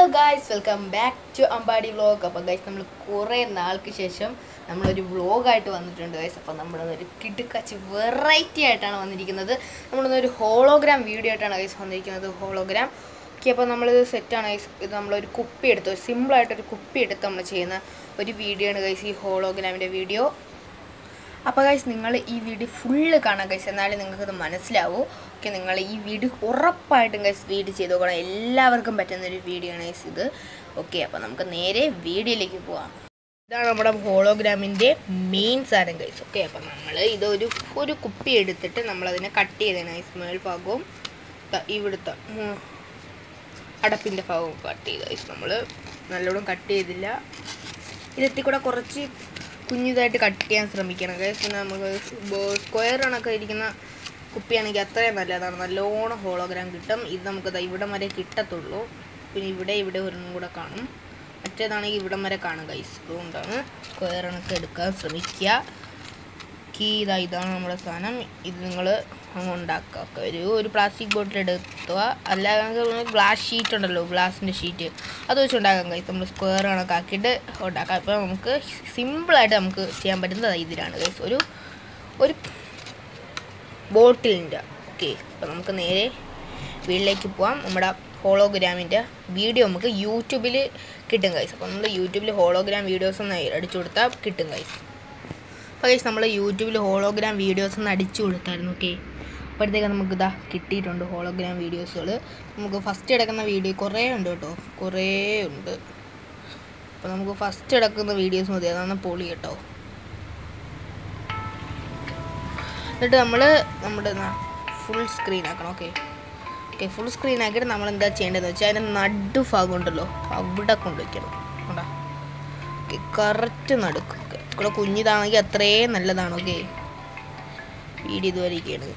guys welcome back to Ambadi vlog അപ്പോൾ guys നമ്മൾ കുറേ നാൾക്ക് ശേഷം നമ്മളൊരു വ്ലോഗായിട്ട് വന്നിട്ടുണ്ട് ഗൈസ് അപ്പോൾ നമ്മളൊരു കിടുക്കച്ച് വെറൈറ്റി ആയിട്ടാണ് വന്നിരിക്കുന്നത് നമ്മളൊന്നൊരു ഹോളോഗ്രാം വീഡിയോ ആയിട്ടാണ് ഗൈസ് വന്നിരിക്കുന്നത് ഹോളോഗ്രാം ഓക്കെ അപ്പോൾ നമ്മളിത് സെറ്റാണ് ഗൈസ് ഇത് നമ്മളൊരു കുപ്പി എടുത്ത് സിമ്പിളായിട്ടൊരു കുപ്പി എടുത്ത് നമ്മൾ ചെയ്യുന്ന ഒരു വീഡിയോ ആണ് ഗൈസ് ഈ ഹോളോഗ്രാമിൻ്റെ വീഡിയോ അപ്പോൾ ഗൈസ് നിങ്ങൾ ഈ വീഡിയോ ഫുള്ള് കാണാം ഗൈസ് എന്നാലേ നിങ്ങൾക്കത് മനസ്സിലാവൂ ഓക്കെ നിങ്ങൾ ഈ വീഡിയോ ഉറപ്പായിട്ടും ഗൈസ് വീഡിയോ ചെയ്ത് നോക്കണം എല്ലാവർക്കും പറ്റുന്ന ഒരു വീഡിയോ ആണ് ഗൈസ് ഇത് ഓക്കെ അപ്പോൾ നമുക്ക് നേരെ വീഡിയോയിലേക്ക് പോവാം ഇതാണ് നമ്മുടെ ഹോളോഗ്രാമിൻ്റെ മെയിൻ സാധനം ഗൈസ് ഓക്കെ അപ്പോൾ നമ്മൾ ഇതൊരു ഒരു കുപ്പി എടുത്തിട്ട് നമ്മളതിനെ കട്ട് ചെയ്തതാണ് ഗൈസ് മേൽഭാഗവും ദാ ഇവിടുത്തെ ഉം, അടപ്പിൻ്റെ ഭാഗവും കട്ട് ചെയ്ത് ഗൈസ് നമ്മൾ നല്ലോണം കട്ട് ചെയ്തില്ല ഇതെത്തി കൂടെ കുറച്ച് കുഞ്ഞിതായിട്ട് കട്ട് ചെയ്യാൻ ശ്രമിക്കണം ഗൈസ് പിന്നെ നമുക്ക് സ്ക്വയർ കണക്കെ ഇരിക്കുന്ന കുപ്പിയാണെങ്കിൽ അത്രയും നല്ലതാണ് നല്ലോണം ഹോളോഗ്രാം കിട്ടും ഇത് നമുക്ക് ദാ ഇവിടം വരെ കിട്ടത്തുള്ളൂ പിന്നെ ഇവിടെ ഇവിടെ ഒരെണ്ണം കൂടെ കാണും മറ്റേതാണെങ്കിൽ ഇവിടം വരെ കാണും ഗൈസ് അതുകൊണ്ടാണ് സ്ക്വയർ കണക്ക് എടുക്കാൻ ശ്രമിക്കുക കീ ഇതാ ഇതാണ് നമ്മുടെ സാധനം ഇത് നിങ്ങൾ അങ്ങ് ഉണ്ടാക്കുക ഒക്കെ ഒരു ഒരു പ്ലാസ്റ്റിക് ബോട്ടിൽ എടുക്കുക അല്ലാതെ ഗ്ലാസ് ഷീറ്റ് ഉണ്ടല്ലോ ഗ്ലാസിൻ്റെ ഷീറ്റ് അത് വെച്ച് ഉണ്ടാക്കാം കൈസ് നമ്മൾ സ്ക്വയർ കണക്കാക്കിയിട്ട് ഉണ്ടാക്കാം ഇപ്പോൾ നമുക്ക് സിമ്പിളായിട്ട് നമുക്ക് ചെയ്യാൻ പറ്റുന്നത് ഇതിലാണ് കൈസ് ഒരു ഒരു ബോട്ടിലിൻ്റെ ഓക്കെ അപ്പോൾ നമുക്ക് നേരെ വീട്ടിലേക്ക് പോവാം നമ്മുടെ ഹോളോഗ്രാമിൻ്റെ വീഡിയോ നമുക്ക് യൂട്യൂബിൽ കിട്ടും കൈസ് അപ്പോൾ നമ്മൾ യൂട്യൂബിൽ ഹോളോഗ്രാം വീഡിയോസ് ഒന്ന് അടിച്ചു കൊടുത്താൽ കിട്ടും കൈസ് അപ്പോൾ ഗൈസ് നമ്മൾ യൂട്യൂബിൽ ഹോളോഗ്രാം വീഡിയോസ് ഒന്ന് അടിച്ചു കൊടുത്തായിരുന്നു ഓക്കെ അപ്പോഴത്തേക്ക് നമുക്ക് ഇതാ കിട്ടിയിട്ടുണ്ട് ഹോളോഗ്രാം വീഡിയോസുകൾ നമുക്ക് ഫസ്റ്റ് എടുക്കുന്ന വീഡിയോ കുറേ ഉണ്ട് കേട്ടോ കുറേ ഉണ്ട് അപ്പോൾ നമുക്ക് ഫസ്റ്റ് എടുക്കുന്ന വീഡിയോസ് മതി അതാണ് പൊളി കേട്ടോ എന്നിട്ട് നമ്മൾ നമ്മുടെ ഫുൾ സ്ക്രീൻ ആക്കണം ഓക്കെ ഓക്കെ ഫുൾ സ്ക്രീൻ ആക്കിയിട്ട് നമ്മൾ എന്താ ചെയ്യേണ്ടതെന്ന് വെച്ചാൽ അതിൻ്റെ നടു ഭാഗം ഉണ്ടല്ലോ അവിടെ കൊണ്ടുവയ്ക്കണം കണ്ടാ ഓക്കെ കറക്റ്റ് നടുക്ക് ഇവിടെ കുഞ്ഞിതാണെങ്കിൽ അത്രയും നല്ലതാണ് ഓക്കെ വീഡിയോ ഇതുവരെയൊക്കെയാണ്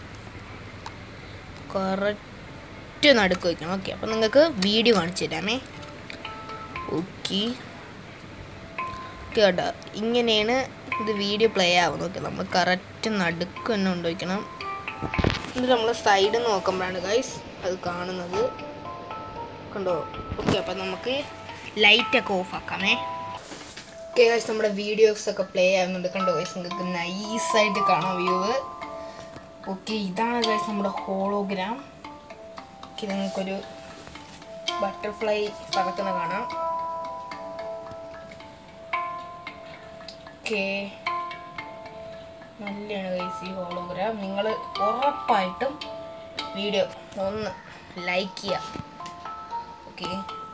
കറക്റ്റ് നടുക്ക് വയ്ക്കണം ഓക്കെ അപ്പം നിങ്ങൾക്ക് വീഡിയോ കാണിച്ചു തരാമേ ഓക്കെ കേട്ടോ ഇങ്ങനെയാണ് ഇത് വീഡിയോ പ്ലേ ആവുന്നത് ഓക്കെ നമ്മൾ കറക്റ്റ് നടുക്ക് തന്നെ കൊണ്ടുവയ്ക്കണം എന്നിട്ട് നമ്മൾ സൈഡ് നോക്കുമ്പോഴാണ് ഗൈസ് അത് കാണുന്നത് കണ്ടോ ഓക്കെ അപ്പം നമുക്ക് ലൈറ്റൊക്കെ ഓഫ് ആക്കാമേ ഓക്കെ ഗൈസ് നമ്മുടെ വീഡിയോസ് ഒക്കെ പ്ലേ ആവുന്നുണ്ട് കണ്ടോ ഗൈസ് നിങ്ങൾക്ക് നൈസായിട്ട് കാണാം വ്യൂവ് ഓക്കെ ഇതാണ് ഗൈസ് നമ്മുടെ ഹോളോഗ്രാം ഓക്കെ നിങ്ങൾക്കൊരു ബട്ടർഫ്ലൈ പറക്കുന്ന കാണാം ഓക്കെ നല്ലതാണ് ഗൈസ് ഈ ഹോളോഗ്രാം നിങ്ങൾ ഉറപ്പായിട്ടും വീഡിയോ ഒന്ന് ലൈക്ക് ചെയ്യുക ഓക്കെ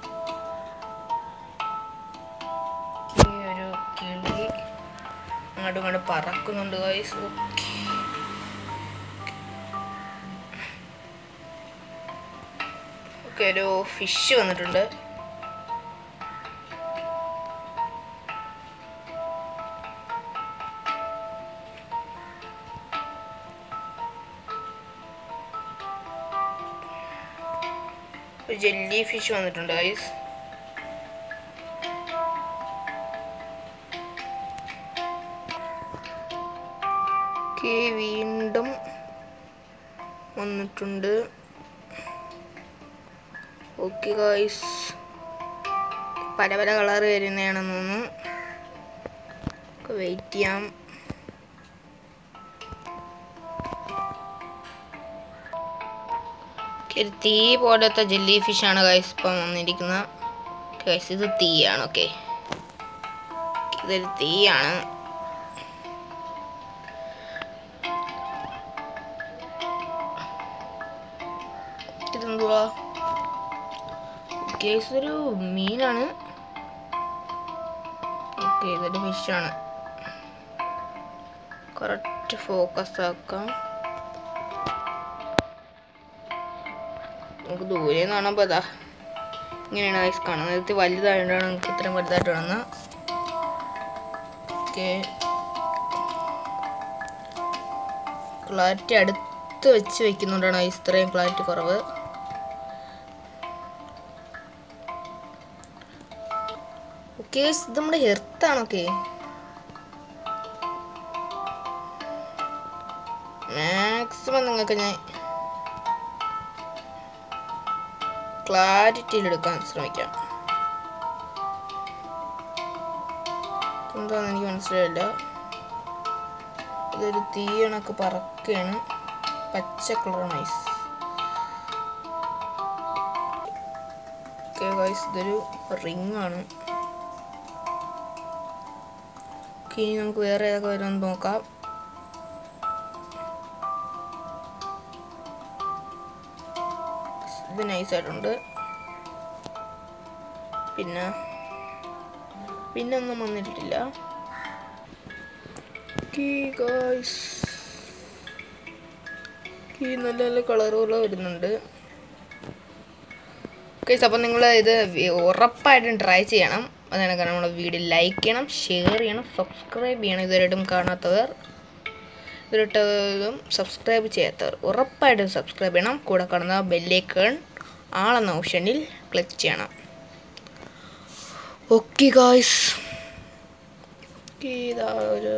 ഈ ഒരു കിളി അങ്ങോട്ടും ഇങ്ങോട്ട് പറക്കുന്നുണ്ട് ഗൈസ് ഓക്കെ ഓക്കെ ഒരു ഫിഷ് വന്നിട്ടുണ്ട് ഒരു ജെല്ലി ഫിഷ് വന്നിട്ടുണ്ട് ഗൈസ് ഓക്കെ വീണ്ടും വന്നിട്ടുണ്ട് ഓക്കെ ഗായ്സ് പല പല കളർ വരുന്നതാണെന്ന് തോന്നുന്നു വെയിറ്റ് ചെയ്യാം Okay, ഒരു തീ പോലത്തെ ജെല്ലി ഫിഷാണ് ഗൈസ് ഇപ്പം വന്നിരിക്കുന്നത് ഗൈസ് ഇത് തീയാണ് ഓക്കെ ഇതൊരു തീയാണ് ഇതെന്തുവാ കേസ് ഒരു മീനാണ് ഓക്കെ ഇതൊരു ഫിഷാണ് കറക്റ്റ് ഫോക്കസ് ആക്കാം നമുക്ക് ദൂരെ നിന്ന് കാണുമ്പോൾ ഇതാ ഇങ്ങനെയാണ് ഐസ് കാണുന്നത് നേരത്തെ വലുതായതുകൊണ്ടാണ് നമുക്ക് ഇത്രയും വലുതായിട്ട് കാണുന്നത് ഓക്കെ ക്ലാരിറ്റി അടുത്ത് വെച്ച് വെക്കുന്നുണ്ടാണ് ഐസ് ഇത്രയും ക്ലാരിറ്റി കുറവ് ഓക്കെ ഇത് നമ്മുടെ ഹെർത്താണ് ഓക്കെ മാക്സിമം നിങ്ങൾക്ക് ഞാൻ ക്ലാരിറ്റിയിൽ എടുക്കാൻ ശ്രമിക്കാം എന്താണെന്ന് എനിക്ക് മനസ്സിലായില്ല ഇതൊരു തീ കണക്ക് പറക്കുകയാണ് പച്ച കളർ നൈസ് ഓക്കെ ഗൈസ് ഇതൊരു റിംഗ് ആണ് ഓക്കെ ഇനി നമുക്ക് വേറെ ഏതൊക്കെ വരുമെന്ന് നോക്കാം ഇത് നൈസായിട്ടുണ്ട് പിന്നെ പിന്നെ ഒന്നും വന്നിട്ടില്ല ഓക്കെ ഗൈസ് ഈ നല്ല നല്ല കളറുകൾ വരുന്നുണ്ട് ഗൈസ് അപ്പോൾ നിങ്ങൾ ഇത് വി- ഉറപ്പായിട്ടും ട്രൈ ചെയ്യണം അതാണ് കാരണം നമ്മുടെ വീഡിയോ ലൈക്ക് ചെയ്യണം ഷെയർ ചെയ്യണം സബ്സ്ക്രൈബ് ചെയ്യണം ഇതുവരെയായിട്ടും കാണാത്തവർ ഇതുവരെയായിട്ടും സബ്സ്ക്രൈബ് ചെയ്യാത്തവർ ഉറപ്പായിട്ടും സബ്സ്ക്രൈബ് ചെയ്യണം കൂടെ കാണുന്ന ബെല്ലേക്കൺ ആളെന്ന ഓപ്ഷനിൽ ക്ലിക്ക് ചെയ്യണം ഓക്കെ ഗായ്സ് ഇതാ ഒരു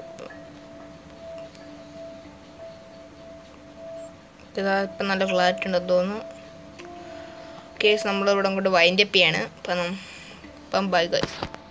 ഇതാ ഇപ്പം നല്ല ക്ലാരിറ്റി ഉണ്ടെന്ന് തോന്നുന്നു കേസ് നമ്മളിവിടെ കൊണ്ട് വൈൻഡപ്പ് ചെയ്യാണ് അപ്പം നം- അപ്പം ബൈ ഗൈസ്